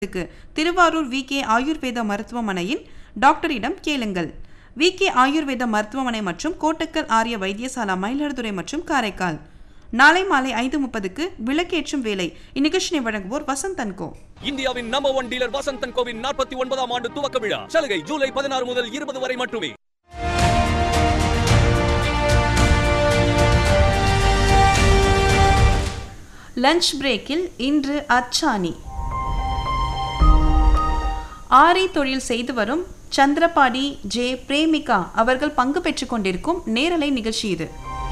க்கு Thiruvarur V K ஆயுர்வேத மருத்துவமனையின் டாக்டரிடம் கேளுங்கள் வி கே ஆயுர்வேத மருத்துவமனை மற்றும் கோட்டக்கல் ஆரிய வைத்தியசாலா மயிலாடுதுறை மற்றும் காரைக்கால் நாளை மாலை ஐந்து முப்பதுக்கு விளக்கேற்றும் வேலை இந்நிகழ்ச்சியை வழங்குவோர் வசந்த் அன்கோ இந்தியாவின் நம்பர் ஒன் டீலர் வசந்தன் கோவின் நாற்பத்தி ஒன்பதாம் ஆண்டு துவக்க விழா சலுகை ஜூலை பதினாறு முதல் இருபது வரை மட்டுமே லஞ்ச் பிரேக்கில் இன்று அச்சாணி ஆரி தொழில் செய்து வரும் சந்திரபாடி ஜே பிரேமிகா அவர்கள் பங்கு பெற்றுக் கொண்டிருக்கும் நேரலை நிகழ்ச்சி இது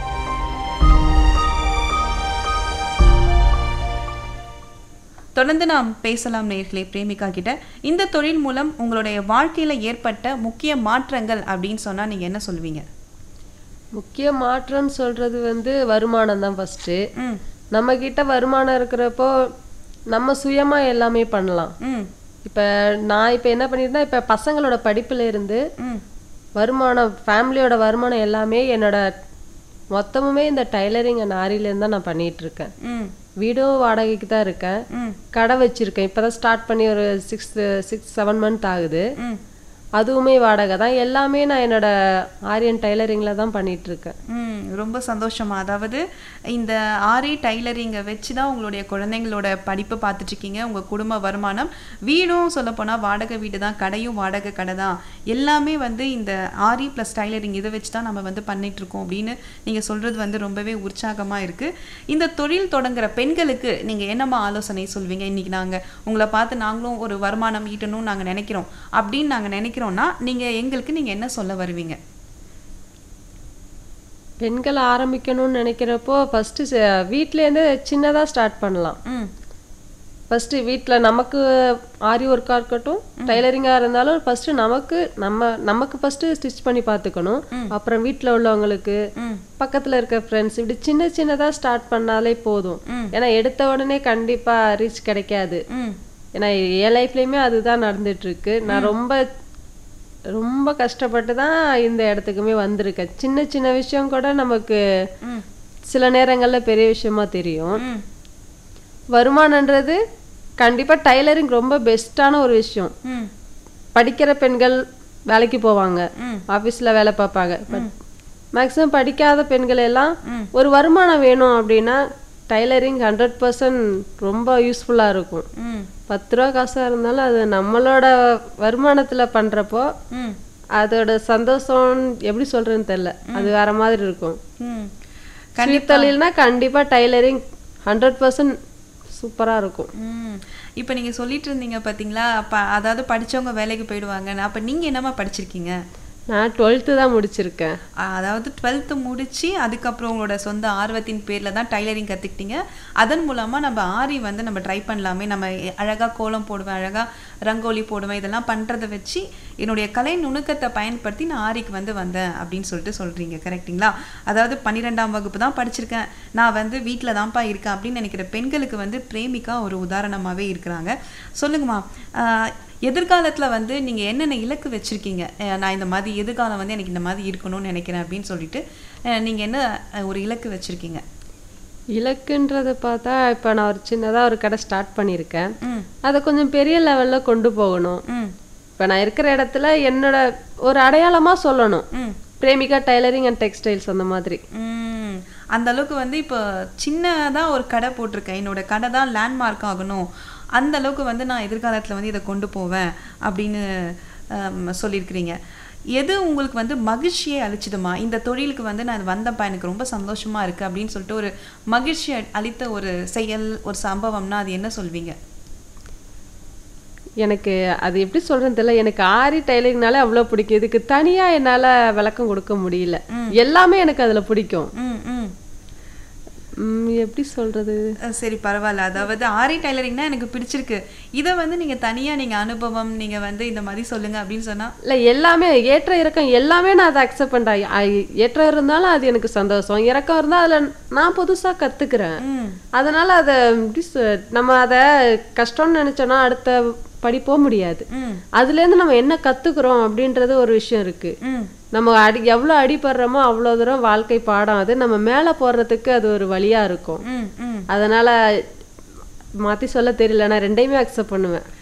தொடர்ந்து நாம் பேசலாம் நேர்களே பிரேமிகா கிட்ட இந்த தொழில் மூலம் உங்களுடைய வாழ்க்கையில ஏற்பட்ட முக்கிய மாற்றங்கள் அப்படின்னு சொன்னா நீங்க என்ன சொல்லுவீங்க முக்கிய மாற்றம்னு சொல்றது வந்து வருமானம் தான் ஃபர்ஸ்ட் ம் நம்ம கிட்ட வருமானம் இருக்கிறப்போ நம்ம சுயமா எல்லாமே பண்ணலாம் ம் இப்ப நான் இப்ப என்ன பண்ணிருந்தேன் இப்ப பசங்களோட படிப்புல இருந்து ம் வருமானம் ஃபேமிலியோட வருமானம் எல்லாமே என்னோட மொத்தமுமே இந்த டைலரிங் அண்ட் ஆரிலேருந்து தான் நான் பண்ணிட்டு இருக்கேன் ம் வீடும் வாடகைக்கு தான் இருக்கேன் ம் கடை வச்சிருக்கேன் இப்பதான் ஸ்டார்ட் பண்ணி ஒரு சிக்ஸ் சிக்ஸ் செவன் மந்த் ஆகுது ம் அதுவுமே வாடகை தான் எல்லாமே நான் என்னோட ஆரியன் டைலரிங்ல தான் பண்ணிட்டு இருக்கேன் ம் ரொம்ப சந்தோஷமா அதாவது இந்த ஆரி டைலரிங்கை வச்சு தான் உங்களுடைய குழந்தைங்களோட படிப்பு பார்த்துட்டு இருக்கீங்க உங்கள் குடும்ப வருமானம் வீடும் சொல்லப்போனால் வாடகை வீடு தான் கடையும் வாடகை கடை தான் எல்லாமே வந்து இந்த ஆரி ப்ளஸ் டைலரிங் இதை வச்சு தான் நம்ம வந்து பண்ணிட்டு இருக்கோம் அப்படின்னு நீங்கள் சொல்கிறது வந்து ரொம்பவே உற்சாகமாக இருக்குது இந்த தொழில் தொடங்குற பெண்களுக்கு நீங்கள் என்னம்மா ஆலோசனை சொல்வீங்க இன்னைக்கு நாங்கள் உங்களை பார்த்து நாங்களும் ஒரு வருமானம் ஈட்டணும்னு நாங்கள் நினைக்கிறோம் அப்படின்னு நாங்கள் நினைக்கிறோன்னா நீங்கள் எங்களுக்கு நீங்கள் என்ன சொல்ல வருவீங்க பெண்கள் ஆரம்பிக்கணும்னு நினைக்கிறப்போ ஃபர்ஸ்ட் வீட்லேருந்து சின்னதா ஸ்டார்ட் பண்ணலாம் ம் ஃபர்ஸ்ட் வீட்டில் நமக்கு ஆரி ஒர்க்காக இருக்கட்டும் டைலரிங்காக இருந்தாலும் ஃபர்ஸ்ட் நமக்கு நம்ம நமக்கு ஃபர்ஸ்ட் ஸ்டிச் பண்ணி பார்த்துக்கணும் அப்புறம் வீட்டில் உள்ளவங்களுக்கு ம் பக்கத்தில் இருக்க ஃப்ரெண்ட்ஸ் இப்படி சின்ன சின்னதாக ஸ்டார்ட் பண்ணாலே போதும் ஏன்னா எடுத்த உடனே கண்டிப்பாக ரீச் கிடைக்காது ம் ஏன்னா என் லைஃப்லேயுமே அதுதான் நடந்துட்டு இருக்கு நான் ரொம்ப ரொம்ப கஷ்டப்பட்டு தான் இந்த இடத்துக்குமே வந்திருக்கேன் சின்ன சின்ன விஷயம் கூட நமக்கு ம் சில நேரங்கள்ல பெரிய விஷயமா தெரியும் ம் வருமானன்றது கண்டிப்பா டைலரிங் ரொம்ப பெஸ்ட்டான ஒரு விஷயம் ம் படிக்கிற பெண்கள் வேலைக்கு போவாங்க ம். ஆபீஸ்ல வேலை பார்ப்பாங்க பட் மேக்ஸிமம் படிக்காத பெண்கள் எல்லாம் ம். ஒரு வருமானம் வேணும் அப்படின்னா டைலரிங் ஹண்ட்ரட் பர்சன்ட் ரொம்ப யூஸ்ஃபுல்லா இருக்கும் ம் பத்து ரூபா காசா இருந்தாலும் அது நம்மளோட வருமானத்துல பண்றப்போ ம் அதோட சந்தோஷம் எப்படி சொல்றதுன்னு தெரியல அது வேற மாதிரி இருக்கும் ம் தொழில்னா கண்டிப்பா டைலரிங் ஹண்ட்ரட் பர்சன்ட் சூப்பரா இருக்கும் ம் இப்போ நீங்கள் சொல்லிட்டு இருந்தீங்க பார்த்தீங்களா அப்போ அதாவது படிச்சவங்க வேலைக்கு போயிடுவாங்க அப்போ நீங்கள் என்னம்மா படிச்சிருக்கீங்க நான் டுவெல்த்து தான் முடிச்சிருக்கேன் அ- அதாவது டுவெல்த்து முடிச்சு அதுக்கப்புறம் உங்களோட சொந்த ஆர்வத்தின் பேரில் தான் டைலரிங் கற்றுக்கிட்டீங்க அதன் மூலமாக நம்ம ஆரி வந்து நம்ம ட்ரை பண்ணலாமே நம்ம அழகாக கோலம் போடுவேன் அழகாக ரங்கோலி போடுவேன் இதெல்லாம் பண்ணுறதை வச்சு என்னுடைய கலை நுணுக்கத்தை பயன்படுத்தி நான் ஆரிக்கு வந்து வந்தேன் அப்படின்னு சொல்லிட்டு சொல்கிறீங்க கரெக்ட்டுங்களா அதாவது பன்னிரெண்டாம் வகுப்பு தான் படிச்சிருக்கேன் நான் வந்து வீட்டில் தான்ப்பா இருக்கேன் அப்படின்னு நினைக்கிற பெண்களுக்கு வந்து பிரேமிகா ஒரு உதாரணமாகவே இருக்கிறாங்க சொல்லுங்கம்மா ஆஹ், எதிர்காலத்துல வந்து நீங்க என்னென்ன இலக்கு வச்சிருக்கீங்க அஹ் நான் இந்த மாதிரி எதிர்காலம் வந்து எனக்கு இந்த மாதிரி இருக்கணும்னு நினைக்கிறேன் அப்படின்னு சொல்லிட்டு அஹ் நீங்க என்ன அஹ், ஒரு இலக்கு வச்சிருக்கீங்க இலக்குன்றதை பார்த்தா இப்போ நான் ஒரு சின்னதா ஒரு கடை ஸ்டார்ட் பண்ணியிருக்கேன் ம் அதை கொஞ்சம் பெரிய லெவல்ல கொண்டு போகணும் ம் இப்போ நான் இருக்கிற இடத்துல என்னோட ஒரு அடையாளமா சொல்லணும் ம் பிரேமிகா டைலரிங் அண்ட் டெக்ஸ்டைல்ஸ் அந்த மாதிரி ம் அந்த அளவுக்கு வந்து இப்போ சின்னதா ஒரு கடை போட்டிருக்கேன் என்னோட கடை தான் லேண்ட்மார்க் ஆகணும் அந்த அளவுக்கு வந்து நான் எதிர்காலத்துல வந்து இதை கொண்டு போவேன் அப்படின்னு ஆம், சொல்லியிருக்கிறீங்க எது உங்களுக்கு வந்து மகிழ்ச்சியை அளிச்சுதுமா இந்த தொழிலுக்கு வந்து நான் வந்தப்பா எனக்கு ரொம்ப சந்தோஷமா இருக்கு அப்படின்னு சொல்லிட்டு ஒரு மகிழ்ச்சி அளித்த ஒரு செயல் ஒரு சம்பவம்னா அது என்ன சொல்வீங்க எனக்கு அது எப்படி சொல்றேன்னு தெரியல எனக்கு ஆரி டைலரிங்னாலே அவ்வளோ பிடிக்கும் இதுக்கு தனியா என்னால விளக்கம் கொடுக்க முடியல எல்லாமே எனக்கு அதுல பிடிக்கும் ம் ம் ம், எப்படி சொல்றது அஹ் சரி பரவாயில்ல அதாவது ஆரி டைலரிங்னா எனக்கு பிடிச்சிருக்கு இதை வந்து நீங்க தனியா நீங்க அனுபவம் நீங்க வந்து இந்த மாதிரி சொல்லுங்க அப்படின்னு சொன்னா இல்ல எல்லாமே ஏற்ற இறக்கம் எல்லாமே நான் அதை அக்செப்ட் பண்றேன் ஐ- ஏற்றம் இருந்தாலும் அது எனக்கு சந்தோஷம் இறக்கம் இருந்தா அதுல நான் புதுசா கத்துக்கிறேன் ம் அதனால அதை எப்படி சொ- நம்ம அதை கஷ்டம்னு நினைச்சோம்னா அடுத்த படி போக முடியாது ம் அதுல இருந்து நம்ம என்ன கத்துக்கிறோம் அப்படின்றது ஒரு விஷயம் இருக்கு ம் நம்ம அடி எவ்வளவு அடிபடுறோமோ அவ்வளவு தூரம் வாழ்க்கை பாடம் அது நம்ம மேல போறதுக்கு அது ஒரு வழியா இருக்கும் ம் ம் அதனால மாத்தி சொல்ல தெரியல நான் ரெண்டையுமே அக்செப்ட் பண்ணுவேன்